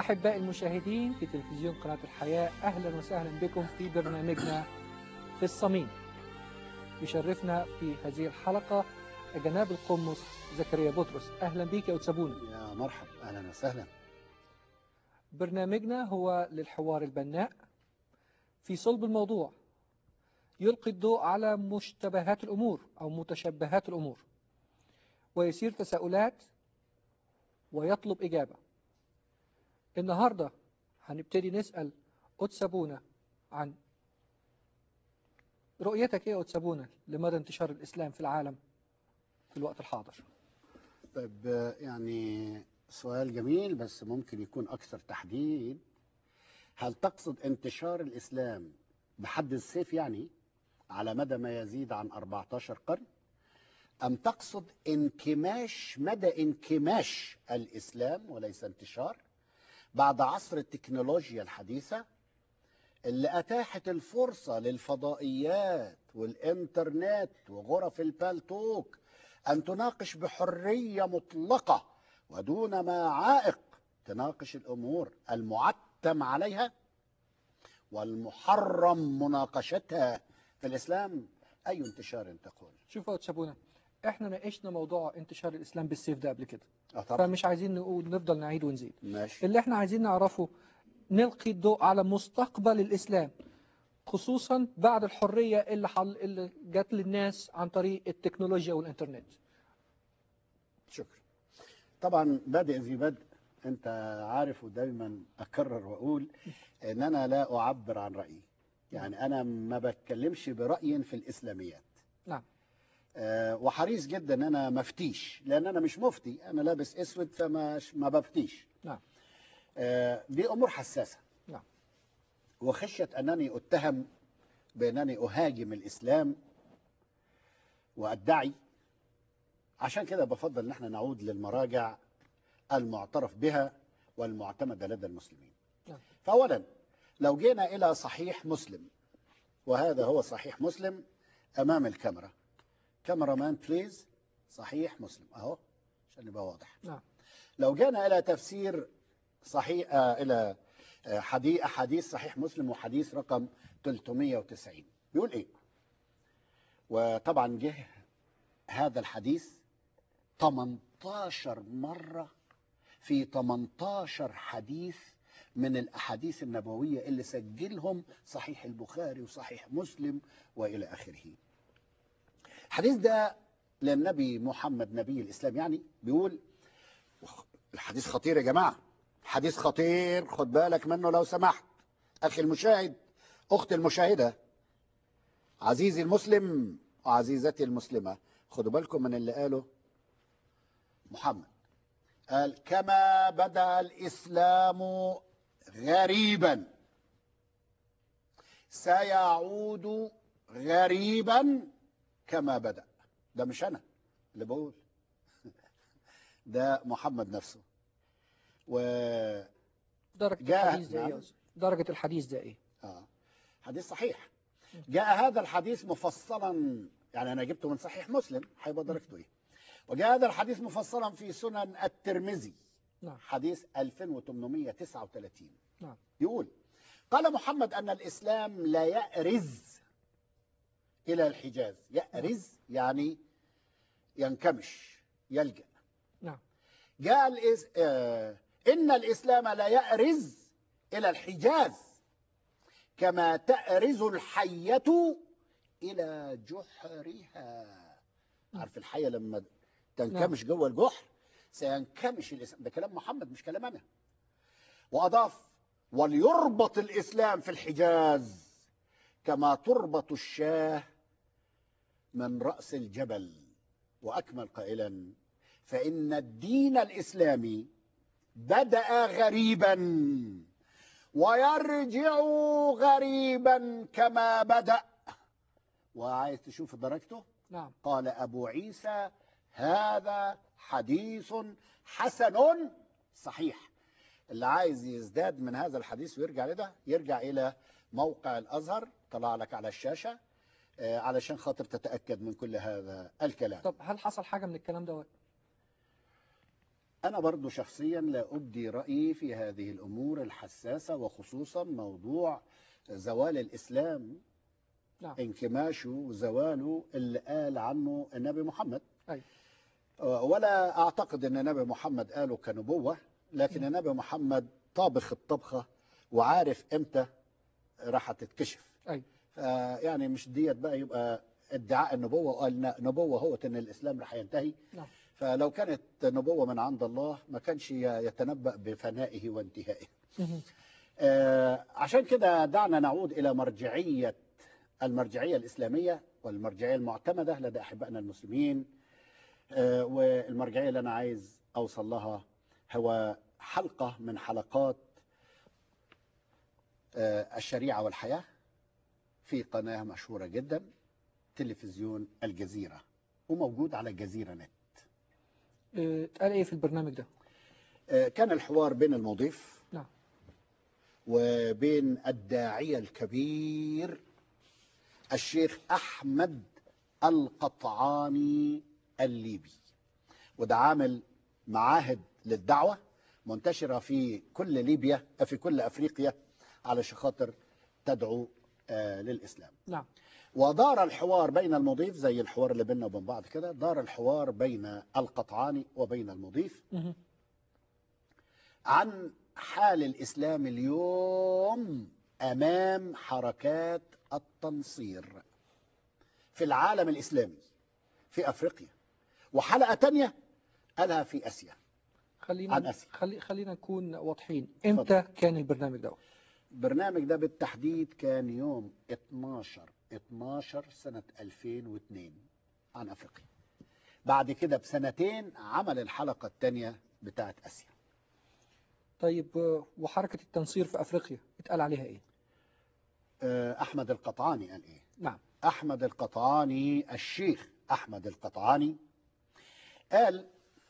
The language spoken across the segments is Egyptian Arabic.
أحبائي المشاهدين في تلفزيون قناة الحياة أهلا وسهلا بكم في برنامجنا في الصميم يشرفنا في هذه الحلقة جناب القمص زكريا بطرس أهلا بك يا أتسابونا يا مرحب اهلا وسهلا برنامجنا هو للحوار البناء في صلب الموضوع يلقي الضوء على مشتبهات الأمور أو متشبهات الأمور ويثير تساؤلات ويطلب إجابة النهاردة هنبتدي نسأل أتسابونا عن رؤيتك إيه يا أتسابونا لمدى انتشار الإسلام في العالم في الوقت الحاضر طيب آه، يعني سؤال جميل بس ممكن يكون اكثر تحديد هل تقصد انتشار الاسلام بحد السيف يعني على مدى ما يزيد عن 14 قرن ام تقصد انكماش مدى انكماش الاسلام وليس انتشار بعد عصر التكنولوجيا الحديثه اللي اتاحت الفرصه للفضائيات والانترنت وغرف البالتوك أن تناقش بحرية مطلقة ودون ما عائق تناقش الأمور المعتم عليها والمحرم مناقشتها في الإسلام أي انتشار تقول شوف يا أتسابونا احنا ناقشنا موضوع انتشار الإسلام بالسيف ده قبل كده آه طبعا فمش عايزين نقول نفضل نعيد ونزيد ماشي اللي احنا عايزين نعرفه نلقي الضوء على مستقبل الإسلام خصوصا بعد الحرية اللي, حل... اللي جات للناس عن طريق التكنولوجيا والإنترنت شكرا طبعا بادئ ذي بدء أنت عارف ودايما أكرر وأقول أن أنا لا أعبر عن رأيي يعني أنا ما بتكلمش برأي في الإسلاميات نعم آه، وحريص جدا ان انا مفتيش لان انا مش مفتي انا لابس اسود فما ما بفتيش نعم آه، دي امور حساسه نعم وخشيه انني اتهم بانني اهاجم الاسلام وادعي عشان كده بفضل ان احنا نعود للمراجع المعترف بها والمعتمده لدى المسلمين نعم. فاولا لو جينا الى صحيح مسلم وهذا هو صحيح مسلم امام الكاميرا كاميرا مان بليز صحيح مسلم اهو عشان يبقى واضح نعم لو جينا الى تفسير صحيح آه الى آه حديث احاديث صحيح مسلم وحديث رقم 390 بيقول ايه وطبعا جه هذا الحديث 18 مره في 18 حديث من الاحاديث النبويه اللي سجلهم صحيح البخاري وصحيح مسلم والى اخره الحديث ده للنبي محمد نبي الاسلام يعني بيقول الحديث خطير يا جماعه حديث خطير خد بالك منه لو سمحت اخي المشاهد اختي المشاهده عزيزي المسلم وعزيزتي المسلمه خدوا بالكم من اللي قاله محمد قال كما بدا الاسلام غريبا سيعود غريبا كما بدا ده مش انا اللي بقول ده محمد نفسه و درجة جاء- الحديث ده ايه نعم. يا أستاذ؟ درجة الحديث ده ايه آه. حديث صحيح جاء هذا الحديث مفصلا يعني انا جبته من صحيح مسلم هيبقى درجته ايه وجاء هذا الحديث مفصلا في سنن الترمذي نعم حديث 2839 نعم يقول قال محمد ان الاسلام لا يأرز الى الحجاز يأرز يعني ينكمش يلجأ نعم جاء الإس... آه... إن الإسلام لا يأرز إلى الحجاز كما تأرز الحية إلى جحرها عارف الحية لما تنكمش جوه الجحر سينكمش الإسلام ده كلام محمد مش كلام أنا وأضاف وليربط الإسلام في الحجاز كما تربط الشاه من رأس الجبل وأكمل قائلا فإن الدين الإسلامي بدأ غريبا ويرجع غريبا كما بدأ وعايز تشوف درجته نعم قال أبو عيسى هذا حديث حسن صحيح اللي عايز يزداد من هذا الحديث ويرجع لده يرجع إلى موقع الأزهر طلع لك على الشاشة آه، علشان خاطر تتأكد من كل هذا الكلام طب هل حصل حاجة من الكلام ده أنا برضو شخصيا لا أبدي رأيي في هذه الأمور الحساسة وخصوصا موضوع زوال الإسلام نعم انكماشه وزواله اللي قال عنه النبي محمد أي. ولا أعتقد أن النبي محمد قاله كنبوة لكن م. النبي محمد طابخ الطبخة وعارف إمتى راح تتكشف أي. يعني مش ديت بقى يبقى ادعاء النبوة وقال نبوة هو أن الإسلام راح ينتهي نعم. فلو كانت نبوة من عند الله ما كانش يتنبأ بفنائه وانتهائه مهم. آه، عشان كده دعنا نعود إلى مرجعية المرجعية الإسلامية والمرجعية المعتمدة لدى أحبائنا المسلمين آه، والمرجعية اللي أنا عايز أوصل لها هو حلقة من حلقات آه، الشريعة والحياة في قناة مشهورة جدا تلفزيون الجزيرة وموجود على الجزيرة نت آه، اتقال ايه في البرنامج ده آه، كان الحوار بين المضيف نعم. وبين الداعية الكبير الشيخ أحمد القطعاني الليبي وده عامل معاهد للدعوة منتشرة في كل ليبيا في كل أفريقيا على خاطر تدعو آه، للإسلام نعم ودار الحوار بين المضيف زي الحوار اللي بيننا وبين بعض كده دار الحوار بين القطعاني وبين المضيف مهم. عن حال الإسلام اليوم أمام حركات التنصير في العالم الإسلامي في أفريقيا وحلقة تانية قالها في آسيا عن خلينا آسيا. خلي خلينا نكون واضحين امتى كان البرنامج ده البرنامج ده بالتحديد كان يوم 12 12 سنة 2002 عن أفريقيا بعد كده بسنتين عمل الحلقة التانية بتاعت آسيا طيب آه، وحركة التنصير في افريقيا اتقال عليها ايه آه، أحمد القطعاني قال إيه نعم أحمد القطعاني الشيخ أحمد القطعاني قال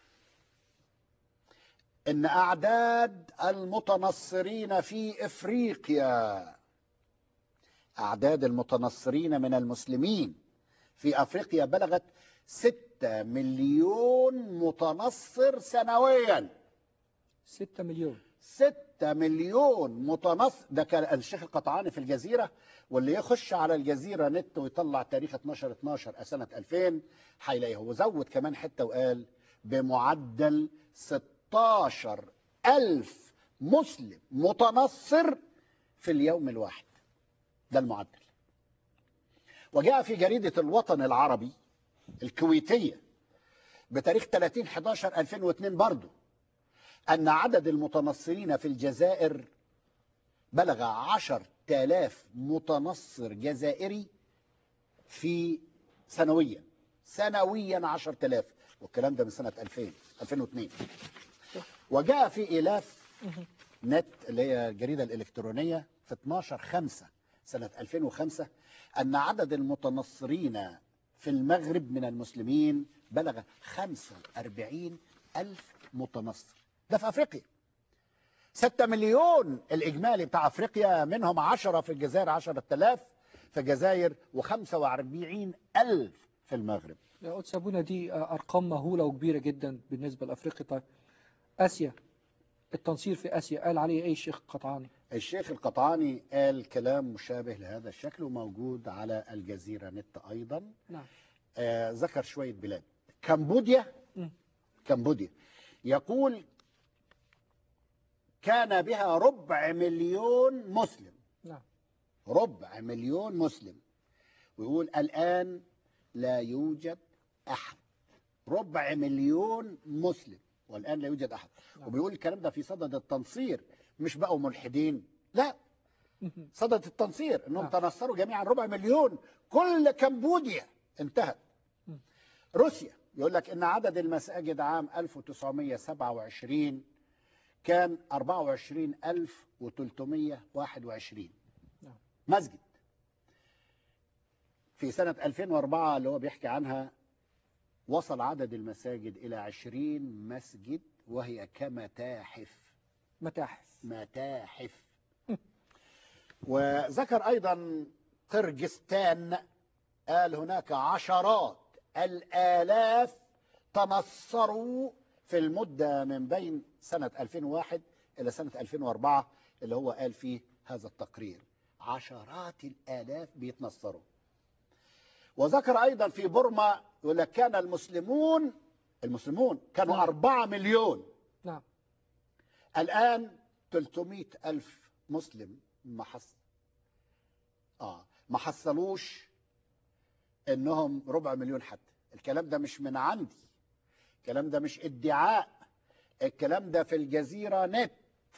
إن أعداد المتنصرين في إفريقيا أعداد المتنصرين من المسلمين في أفريقيا بلغت ستة مليون متنصر سنويا ستة مليون ستة مليون متنصر ده كان الشيخ القطعاني في الجزيرة واللي يخش على الجزيرة نت ويطلع تاريخ 12 12 سنة 2000 هيلاقيه وزود كمان حتة وقال بمعدل 16 ألف مسلم متنصر في اليوم الواحد ده المعدل وجاء في جريدة الوطن العربي الكويتية بتاريخ 30 11 2002 برضه أن عدد المتنصرين في الجزائر بلغ عشر تلاف متنصر جزائري في سنويا سنويا عشر تلاف والكلام ده من سنة 2000 2002 وجاء في إلاف مهم. نت اللي هي الجريدة الإلكترونية في 12 5 سنة 2005 أن عدد المتنصرين في المغرب من المسلمين بلغ 45 ألف متنصر ده في أفريقيا 6 مليون الإجمالي بتاع أفريقيا منهم 10 في الجزائر 10000 في الجزائر و45 ألف في المغرب يا قدس ابونا دي آه، ارقام مهولة وكبيرة جدا بالنسبة لافريقيا طيب اسيا التنصير في اسيا قال عليه ايه الشيخ قطعاني الشيخ القطعاني قال كلام مشابه لهذا الشكل وموجود على الجزيرة نت أيضا نعم آه ذكر شوية بلاد كمبوديا مم. كمبوديا يقول كان بها ربع مليون مسلم نعم ربع مليون مسلم ويقول الآن لا يوجد أحد ربع مليون مسلم والآن لا يوجد أحد نعم. وبيقول الكلام ده في صدد التنصير مش بقوا ملحدين لا مهم. صدد التنصير انهم نعم. تنصروا جميعا ربع مليون كل كمبوديا انتهت م. روسيا يقول لك ان عدد المساجد عام 1927 كان 24321 نعم. مسجد في سنة 2004 اللي هو بيحكي عنها وصل عدد المساجد إلى 20 مسجد وهي كمتاحف متاحف متاحف وذكر أيضا قرجستان قال هناك عشرات الآلاف تنصروا في المدة من بين سنة 2001 إلى سنة 2004 اللي هو قال فيه هذا التقرير عشرات الآلاف بيتنصروا وذكر أيضا في بورما يقول لك كان المسلمون المسلمون كانوا نعم. أربعة مليون نعم الآن 300 ألف مسلم ما حص آه ما حصلوش إنهم ربع مليون حتى الكلام ده مش من عندي الكلام ده مش ادعاء الكلام ده في الجزيرة نت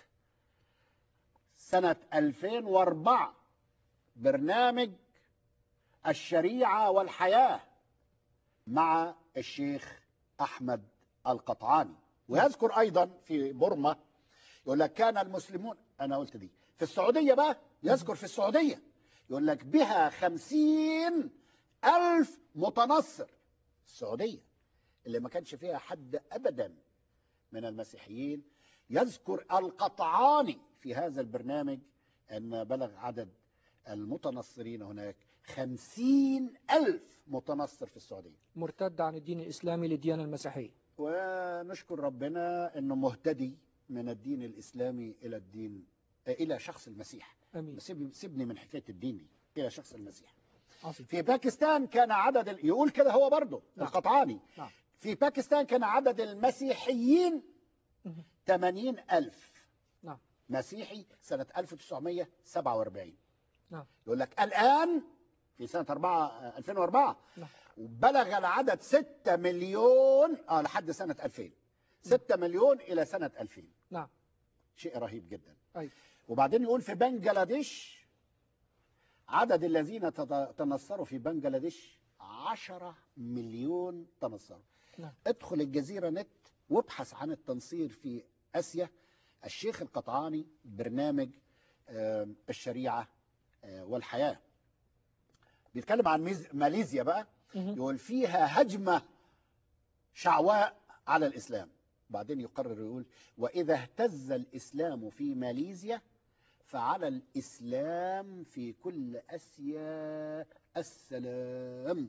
سنة 2004 برنامج الشريعة والحياة مع الشيخ أحمد القطعاني ويذكر أيضا في بورما يقول لك كان المسلمون أنا قلت دي في السعودية بقى يذكر في السعودية يقول لك بها خمسين ألف متنصر السعودية اللي ما كانش فيها حد أبدا من المسيحيين يذكر القطعاني في هذا البرنامج أن بلغ عدد المتنصرين هناك خمسين ألف متنصر في السعودية مرتد عن الدين الإسلامي للديانة المسيحية ونشكر ربنا أنه مهتدي من الدين الإسلامي إلى الدين إلى شخص المسيح أمين سيب- سيبني من حكاية الدين دي إلى شخص المسيح عظيم في باكستان كان عدد ال- يقول كده هو برضه نعم. القطعاني نعم. في باكستان كان عدد المسيحيين مهم. 80 ألف نعم. مسيحي سنة 1947 نعم. يقول لك الآن في سنة 4 2004 نعم. بلغ العدد 6 مليون اه لحد سنة 2000 6 مليون إلى سنة 2000 نعم شيء رهيب جدا أي. وبعدين يقول في بنجلاديش عدد الذين تت- تنصروا في بنجلاديش 10 مليون تنصروا نعم. ادخل الجزيرة نت وابحث عن التنصير في آسيا الشيخ القطعاني برنامج آه، الشريعة آه، والحياة بيتكلم عن ميز- ماليزيا بقى مهم. يقول فيها هجمة شعواء على الإسلام بعدين يقرر يقول وإذا اهتز الإسلام في ماليزيا فعلى الإسلام في كل أسيا السلام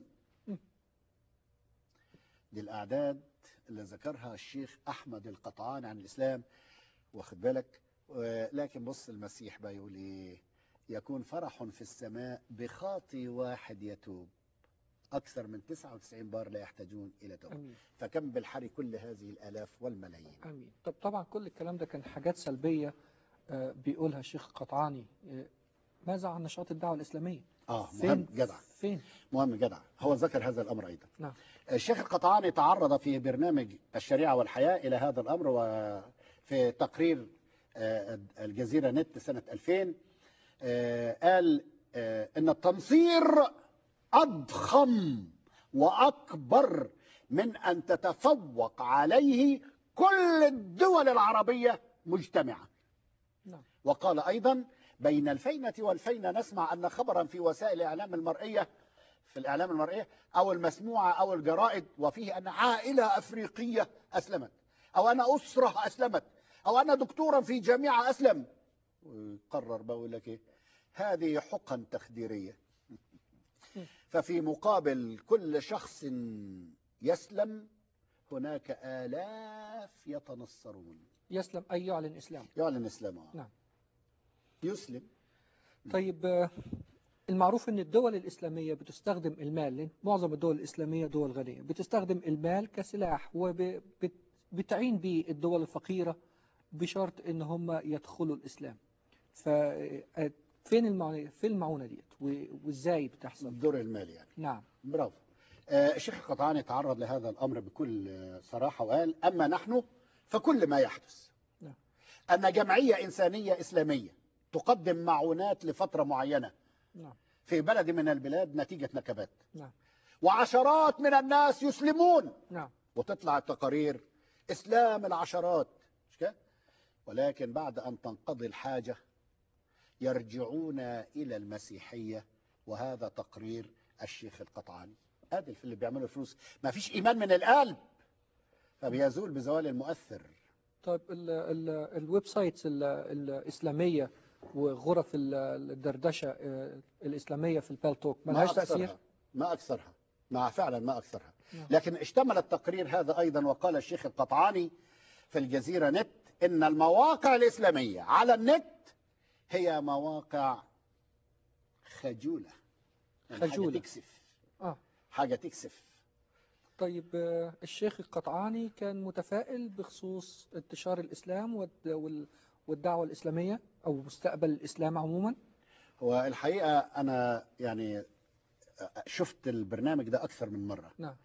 دي الأعداد اللي ذكرها الشيخ أحمد القطعان عن الإسلام واخد بالك و- لكن بص المسيح بقى يقول إيه يكون فرح في السماء بخاطي واحد يتوب أكثر من 99 بار لا يحتاجون إلى توبة أمين فكم بالحري كل هذه الآلاف والملايين أمين طب طبعا كل الكلام ده كان حاجات سلبية آه، بيقولها الشيخ قطعاني آه، ماذا عن نشاط الدعوة الإسلامية آه فين مهم جدع فين مهم جدع هو ذكر هذا الأمر أيضا نعم. الشيخ القطعاني تعرض في برنامج الشريعة والحياة إلى هذا الأمر وفي تقرير آه، الجزيرة نت سنة 2000 آه، قال آه، إن التنصير أضخم وأكبر من أن تتفوق عليه كل الدول العربية مجتمعة نعم. وقال أيضا بين الفينة والفينة نسمع أن خبرا في وسائل الإعلام المرئية في الإعلام المرئية أو المسموعة أو الجرائد وفيه أن عائلة أفريقية أسلمت أو أن أسرة أسلمت أو أن دكتورا في جامعة أسلم ويقرر بقول لك إيه هذه حقن تخديرية ففي مقابل كل شخص يسلم هناك آلاف يتنصرون يسلم أي يعلن إسلام يعلن إسلامه نعم. يسلم طيب آه، المعروف ان الدول الإسلامية بتستخدم المال لأن معظم الدول الإسلامية دول غنية بتستخدم المال كسلاح وبتعين به الدول الفقيرة بشرط ان هم يدخلوا الإسلام ففين المعونة فين المعونة ديت و- وازاي بتحصل الدور المالي يعني نعم برافو آه، الشيخ القطعاني تعرض لهذا الأمر بكل آه، صراحة وقال أما نحن فكل ما يحدث نعم. أن جمعية إنسانية إسلامية تقدم معونات لفترة معينة نعم في بلد من البلاد نتيجة نكبات نعم وعشرات من الناس يسلمون نعم وتطلع التقارير إسلام العشرات مش كده؟ ولكن بعد أن تنقضي الحاجة يرجعون إلى المسيحية وهذا تقرير الشيخ القطعاني ادي في اللي بيعملوا فلوس ما فيش إيمان من القلب فبيزول بزوال المؤثر طيب ال ال الويب سايتس ال- الإسلامية وغرف ال- الدردشة آه، الإسلامية في البالتوك ملهاش تأثير أكثرها ما أكثرها ما فعلا ما أكثرها نعم. لكن اشتمل التقرير هذا أيضا وقال الشيخ القطعاني في الجزيرة نت إن المواقع الإسلامية على النت هي مواقع خجولة يعني خجولة. حاجة تكسف آه. حاجة تكسف طيب آه، الشيخ القطعاني كان متفائل بخصوص انتشار الإسلام والد- وال- والدعوة الإسلامية أو مستقبل الإسلام عموما هو الحقيقة أنا يعني شفت البرنامج ده أكثر من مرة نعم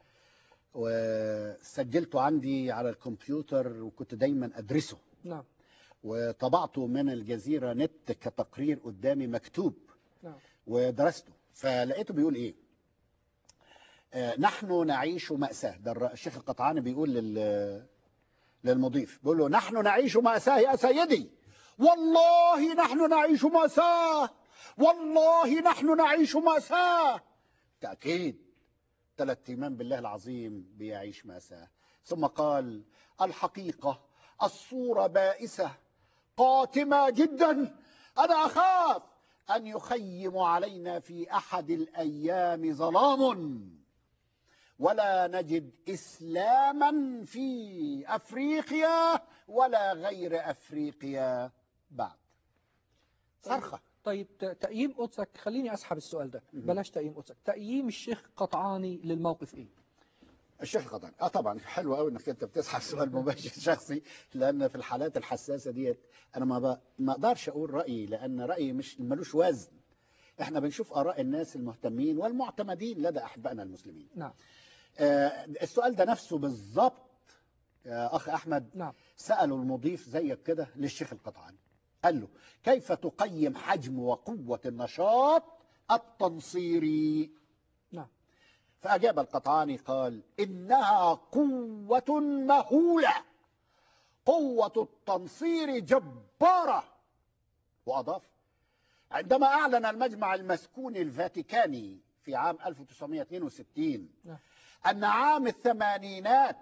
وسجلته عندي على الكمبيوتر وكنت دايما أدرسه نعم وطبعته من الجزيرة نت كتقرير قدامي مكتوب نعم ودرسته فلقيته بيقول ايه آه نحن نعيش مأساة ده الر- الشيخ القطعاني بيقول لل للمضيف بيقول له نحن نعيش مأساة يا سيدي والله نحن نعيش مأساة والله نحن نعيش مأساة تأكيد ثلاث ايمان بالله العظيم بيعيش مأساة ثم قال الحقيقة الصورة بائسة قاتمة جدا أنا أخاف أن يخيم علينا في أحد الأيام ظلام ولا نجد إسلاما في أفريقيا ولا غير أفريقيا بعد صرخة طيب ت- تقييم قدسك خليني أسحب السؤال ده مهم. بلاش تقييم قدسك تقييم الشيخ قطعاني للموقف إيه الشيخ قطعي اه طبعا حلو قوي انك انت بتسحب سؤال مباشر شخصي لان في الحالات الحساسه ديت انا ما ب... ما اقدرش اقول رايي لان رايي مش ملوش وزن احنا بنشوف اراء الناس المهتمين والمعتمدين لدى احبائنا المسلمين نعم آه السؤال ده نفسه بالظبط يا اخ احمد نعم سالوا المضيف زيك كده للشيخ القطعاني قال له كيف تقيم حجم وقوه النشاط التنصيري نعم فأجاب القطعاني قال إنها قوة مهولة قوة التنصير جبارة وأضاف عندما أعلن المجمع المسكوني الفاتيكاني في عام 1962 نعم. أن عام الثمانينات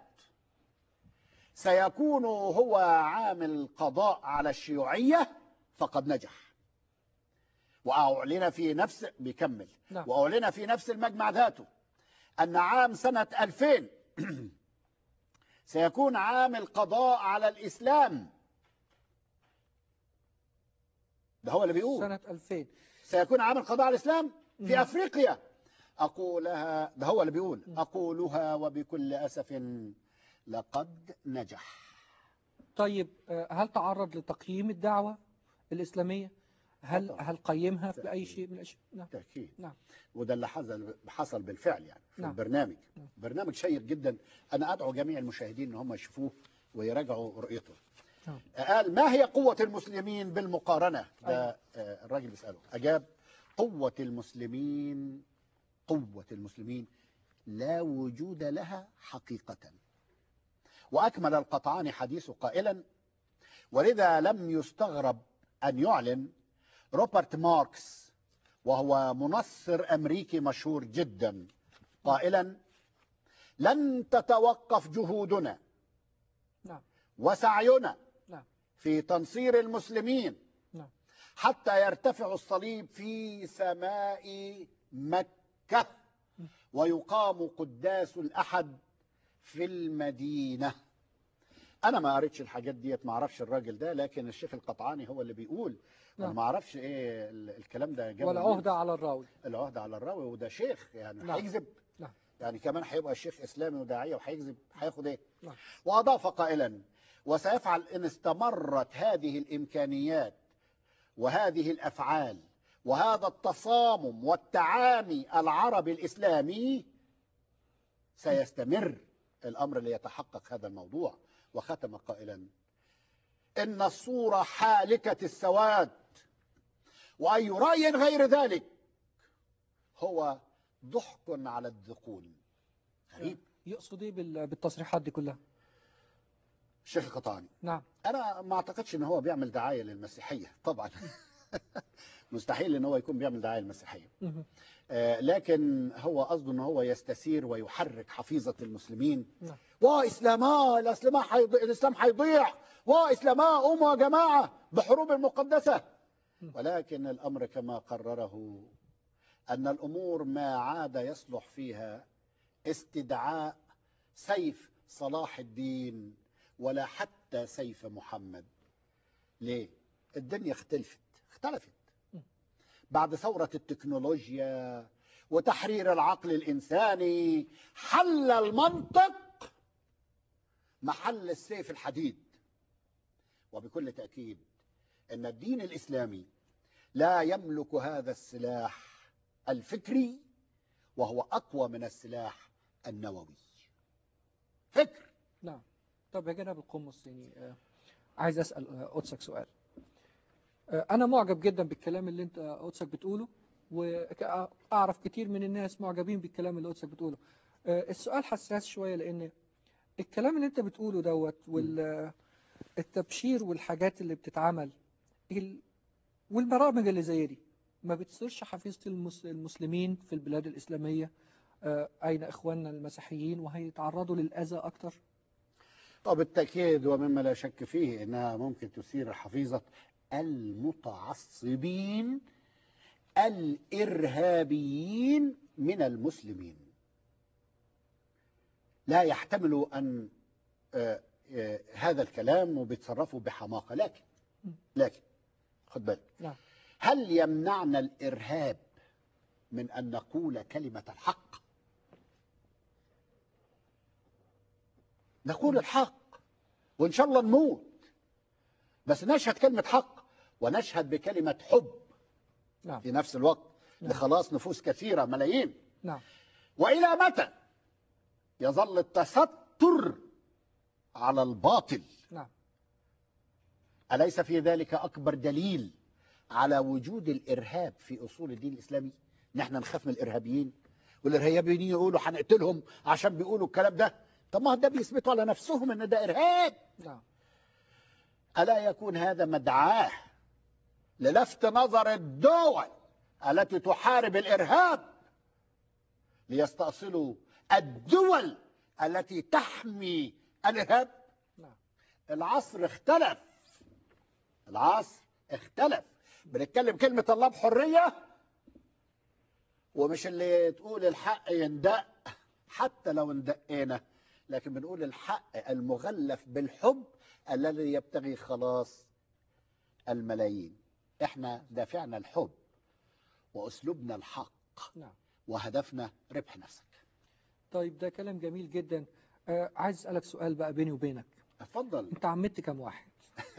سيكون هو عام القضاء على الشيوعية فقد نجح وأعلن في نفس بيكمل نعم وأعلن في نفس المجمع ذاته أن عام سنة 2000 سيكون عام القضاء على الإسلام ده هو اللي بيقول سنة 2000 سيكون عام القضاء على الإسلام في نعم. أفريقيا أقولها ده هو اللي بيقول م. أقولها وبكل أسف لقد نجح طيب آه، هل تعرض لتقييم الدعوة الإسلامية هل طبعاً. هل قيمها في أي بالتأكيد. شيء من الأشياء نعم بالتأكيد نعم. وده اللي حصل حصل بالفعل يعني في نعم. البرنامج نعم. برنامج شيق جدا أنا أدعو جميع المشاهدين إن هم يشوفوه ويراجعوا رؤيته نعم. قال ما هي قوة المسلمين بالمقارنة ده أيوة. آه، الراجل بيسأله أجاب قوة المسلمين قوة المسلمين لا وجود لها حقيقة وأكمل القطعان حديثه قائلا ولذا لم يستغرب أن يعلن روبرت ماركس وهو منصر أمريكي مشهور جدا قائلا لن تتوقف جهودنا نعم وسعينا نعم. في تنصير المسلمين نعم. حتى يرتفع الصليب في سماء مكة ويقام قداس الأحد في المدينة أنا ما قريتش الحاجات ديت ما أعرفش الراجل ده لكن الشيخ القطعاني هو اللي بيقول أنا نعم. ما أعرفش إيه ال- الكلام ده جابه منين. والعهدة على الراوي العهدة على الراوي وده شيخ يعني نعم. هيكذب نعم. يعني كمان هيبقى شيخ إسلامي وداعية وهيكذب هياخد إيه نعم. وأضاف قائلا وسيفعل إن استمرت هذه الإمكانيات وهذه الأفعال وهذا التصامم والتعامي العربي الإسلامي سيستمر الأمر ليتحقق هذا الموضوع وختم قائلا إن الصورة حالكة السواد وأي رأي غير ذلك هو ضحك على الذقون غريب يقصد إيه بال- بالتصريحات دي كلها الشيخ القطعاني نعم انا ما اعتقدش ان هو بيعمل دعايه للمسيحيه طبعا مستحيل ان هو يكون بيعمل دعايه للمسيحيه مهم. آه، لكن هو قصده ان هو يستثير ويحرك حفيظه المسلمين نعم. واسلاما الاسلام حيضيع الاسلام حيضيع واسلاما قوموا يا جماعه بحروب المقدسه م. ولكن الامر كما قرره ان الامور ما عاد يصلح فيها استدعاء سيف صلاح الدين ولا حتى سيف محمد ليه الدنيا اختلفت اختلفت بعد ثورة التكنولوجيا وتحرير العقل الإنساني حل المنطق محل السيف الحديد وبكل تأكيد أن الدين الإسلامي لا يملك هذا السلاح الفكري وهو أقوى من السلاح النووي فكر نعم طب يا جناب القمص يعني آه، عايز أسأل آه، قدسك سؤال آه، أنا معجب جدا بالكلام اللي أنت قدسك بتقوله وأعرف كتير من الناس معجبين بالكلام اللي قدسك بتقوله آه، السؤال حساس شوية لأن الكلام اللي أنت بتقوله دوت والتبشير والحاجات اللي بتتعمل ال- والبرامج اللي زي دي ما بتصيرش حفيظة المس- المسلمين في البلاد الإسلامية آه، أين إخواننا المسيحيين وهيتعرضوا للأذى أكتر وبالتأكيد ومما لا شك فيه أنها ممكن تثير حفيظة المتعصبين الإرهابيين من المسلمين لا يحتملوا أن آه، آه، هذا الكلام وبيتصرفوا بحماقة لكن لكن خد بالك نعم. هل يمنعنا الإرهاب من أن نقول كلمة الحق نقول الحق وإن شاء الله نموت بس نشهد كلمة حق ونشهد بكلمة حب نعم في نفس الوقت نعم. لخلاص نفوس كثيرة ملايين نعم وإلى متى يظل التستر على الباطل نعم أليس في ذلك أكبر دليل على وجود الإرهاب في أصول الدين الإسلامي نحن نخاف من الإرهابيين والإرهابيين يقولوا هنقتلهم عشان بيقولوا الكلام ده طب ما ده بيثبتوا على نفسهم ان ده إرهاب نعم ألا يكون هذا مدعاه للفت نظر الدول التي تحارب الإرهاب ليستأصلوا الدول التي تحمي الإرهاب نعم العصر اختلف العصر اختلف بنتكلم كلمة الله بحرية ومش اللي تقول الحق يندق حتى لو اندقينا لكن بنقول الحق المغلف بالحب الذي يبتغي خلاص الملايين احنا دافعنا الحب واسلوبنا الحق نعم وهدفنا ربح نفسك طيب ده كلام جميل جدا آه عايز أسألك سؤال بقى بيني وبينك اتفضل أنت عمدت كم واحد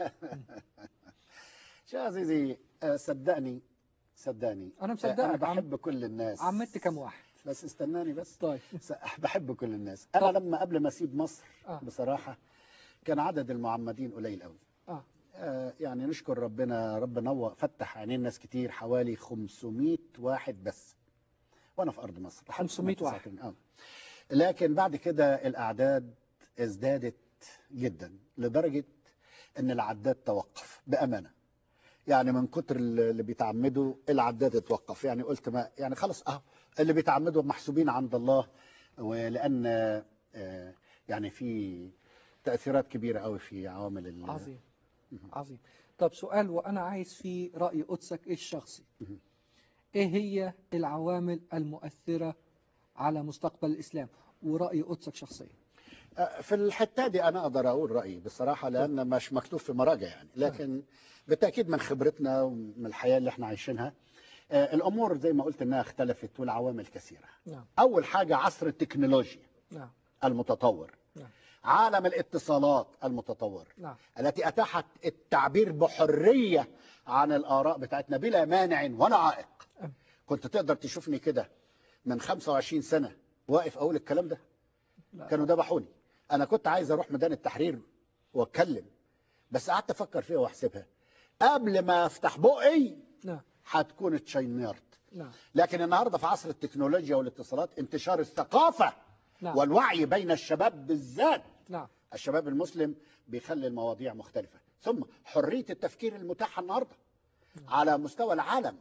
شيخ عزيزي آه، صدقني صدقني أنا آه، مصدقك انا عم- بحب كل الناس عمدت كم واحد بس استناني بس طيب س- بحب كل الناس انا طب. لما قبل ما اسيب مصر آه. بصراحه كان عدد المعمدين قليل قوي آه. آه يعني نشكر ربنا رب نور فتح عينين ناس كتير حوالي 500 واحد بس وانا في ارض مصر لحد 500 سنة واحد. 99. اه لكن بعد كده الاعداد ازدادت جدا لدرجه ان العداد توقف بامانه يعني من كتر اللي بيتعمدوا العداد اتوقف يعني قلت ما يعني خلاص اه اللي بيتعمدوا محسوبين عند الله ولان آه، يعني في تاثيرات كبيره قوي في عوامل ال- عظيم مهم. عظيم طب سؤال وأنا عايز فيه رأي قدسك الشخصي مهم. إيه هي العوامل المؤثرة على مستقبل الإسلام ورأي قدسك شخصيا آه، في الحته دي انا اقدر اقول رايي بصراحه لان مش مكتوب في مراجع يعني لكن بالتاكيد من خبرتنا ومن الحياه اللي احنا عايشينها آه، الامور زي ما قلت انها اختلفت والعوامل كثيره نعم اول حاجه عصر التكنولوجيا نعم المتطور نعم. عالم الاتصالات المتطور نعم التي اتاحت التعبير بحريه عن الاراء بتاعتنا بلا مانع ولا عائق أم. كنت تقدر تشوفني كده من 25 سنه واقف اقول الكلام ده لا. كانوا ذبحوني انا كنت عايز اروح ميدان التحرير واتكلم بس قعدت افكر فيها واحسبها قبل ما افتح بقي نعم هتكون اتشينرت نعم لكن النهارده في عصر التكنولوجيا والاتصالات انتشار الثقافه نعم والوعي بين الشباب بالذات نعم الشباب المسلم بيخلي المواضيع مختلفة ثم حرية التفكير المتاحة النهاردة على مستوى العالم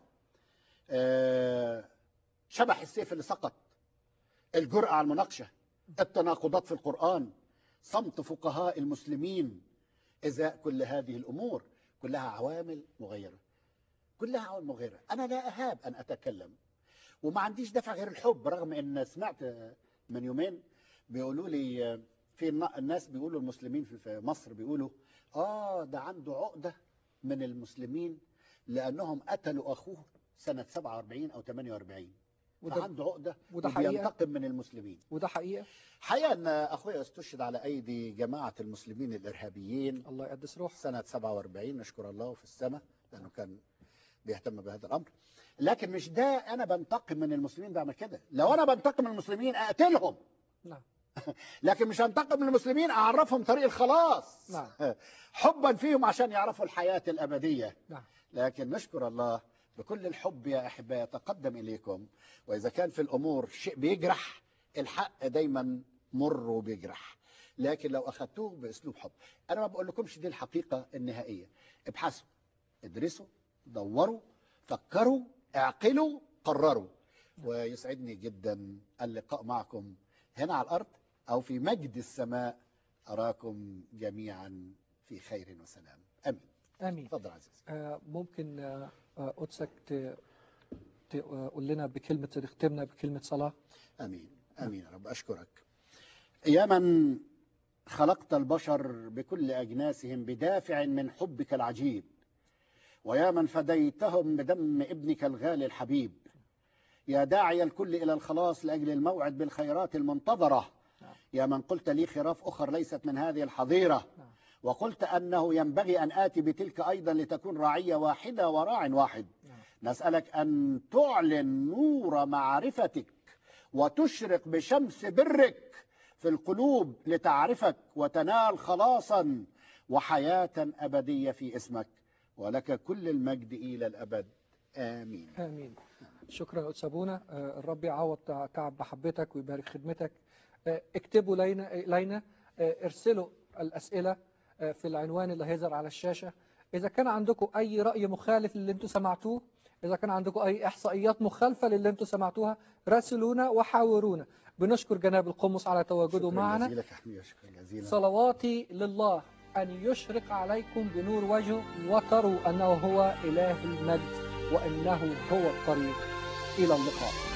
آه، شبح السيف اللي سقط الجرأة على المناقشة التناقضات في القرآن صمت فقهاء المسلمين إزاء كل هذه الأمور كلها عوامل مغيرة كلها عوامل مغيرة أنا لا أهاب أن أتكلم وما عنديش دفع غير الحب رغم أن سمعت من يومين بيقولوا لي آه، في الن- الناس بيقولوا المسلمين في- في مصر بيقولوا اه ده عنده عقده من المسلمين لانهم قتلوا اخوه سنه 47 او 48 وده فعنده عقده وده حقيقة وبينتقم من المسلمين وده حقيقة حقيقه ان اخويا استشهد على ايدي جماعه المسلمين الارهابيين الله يقدس روح سنة 47 نشكر الله في السماء لأنه كان بيهتم بهذا الأمر لكن مش ده أنا بنتقم من المسلمين بعمل كده لو أنا بنتقم من المسلمين أقتلهم نعم لكن مش هنتقم من المسلمين أعرفهم طريق الخلاص نعم. حبا فيهم عشان يعرفوا الحياة الأبدية نعم. لكن نشكر الله بكل الحب يا أحبائي يتقدم إليكم وإذا كان في الأمور شيء بيجرح الحق دايما مر وبيجرح لكن لو أخذتوه بأسلوب حب أنا ما بقول لكمش دي الحقيقة النهائية ابحثوا ادرسوا دوروا فكروا اعقلوا قرروا ويسعدني جدا اللقاء معكم هنا على الأرض أو في مجد السماء أراكم جميعا في خير وسلام أمين آمين تفضل عزيزي آه، ممكن آه، آه، قدسك ت- تقول لنا بكلمة تختمنا بكلمة صلاة امين امين يا رب اشكرك يا من خلقت البشر بكل اجناسهم بدافع من حبك العجيب ويا من فديتهم بدم ابنك الغالي الحبيب يا داعي الكل الى الخلاص لاجل الموعد بالخيرات المنتظره نعم. يا من قلت لي خراف اخر ليست من هذه الحظيره نعم. وقلت انه ينبغي ان اتي بتلك ايضا لتكون رعيه واحده وراع واحد نعم. نسألك أن تعلن نور معرفتك وتشرق بشمس برك في القلوب لتعرفك وتنال خلاصا وحياة أبدية في اسمك ولك كل المجد إلى الأبد آمين آمين شكرا قدس أبونا آه، الرب يعوض تع- تعب محبتك ويبارك خدمتك آه، اكتبوا لينا لينا آه، ارسلوا الأسئلة آه، في العنوان اللي هيظهر على الشاشة إذا كان عندكم أي رأي مخالف للي أنتم سمعتوه إذا كان عندكم أي إحصائيات مخالفة للي أنتم سمعتوها راسلونا وحاورونا بنشكر جناب القمص على تواجده شكرا معنا جزيلا يا شكرا جزيلا صلواتي لله أن يشرق عليكم بنور وجهه وتروا أنه هو إله المجد وأنه هو الطريق إلى اللقاء